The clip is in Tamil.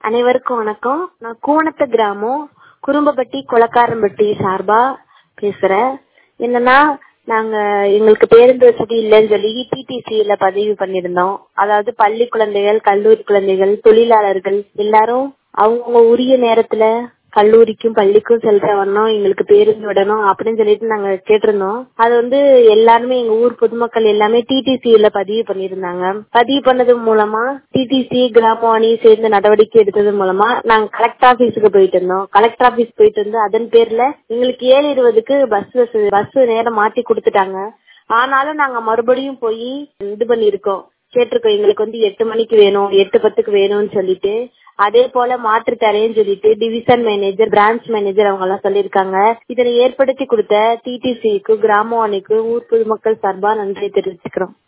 அனைவருக்கும் வணக்கம் நான் கூனத்து கிராமம் குறும்பப்பட்டி கொளக்காரம்பட்டி சார்பா பேசுறேன் என்னன்னா நாங்க எங்களுக்கு பேருந்து வசதி இல்லைன்னு சொல்லி டிடிசியில பதிவு பண்ணியிருந்தோம் அதாவது பள்ளி குழந்தைகள் கல்லூரி குழந்தைகள் தொழிலாளர்கள் எல்லாரும் அவங்கவுங்க உரிய நேரத்துல கல்லூரிக்கும் பள்ளிக்கும் செல்ற வண்ணம் எங்களுக்கு பேருந்து விடணும் அப்படின்னு சொல்லிட்டு நாங்க கேட்டிருந்தோம் அது வந்து எல்லாருமே எங்க ஊர் பொதுமக்கள் எல்லாமே டிடிசியில பதிவு பண்ணியிருந்தாங்க பதிவு பண்ணது மூலமா டிடிசி கிராமவாணி சேர்ந்து நடவடிக்கை எடுத்தது மூலமா நாங்க கலெக்டர் ஆபீஸுக்கு போயிட்டு இருந்தோம் கலெக்டர் ஆபீஸ் போயிட்டு வந்து அதன் பேர்ல எங்களுக்கு ஏழு இருபதுக்கு பஸ் பஸ் நேரம் மாத்தி கொடுத்துட்டாங்க ஆனாலும் நாங்க மறுபடியும் போய் இது பண்ணிருக்கோம் கேட்டிருக்கோம் எங்களுக்கு வந்து எட்டு மணிக்கு வேணும் எட்டு பத்துக்கு வேணும்னு சொல்லிட்டு அதே போல மாற்று தரேன்னு சொல்லிட்டு டிவிஷன் மேனேஜர் பிரான்ச் மேனேஜர் அவங்க எல்லாம் சொல்லியிருக்காங்க இதனை ஏற்படுத்தி கொடுத்த டிடிசிக்கு கிராமவாணிக்கு ஊர் பொதுமக்கள் சார்பா நன்றி தெரிவிச்சுக்கிறோம்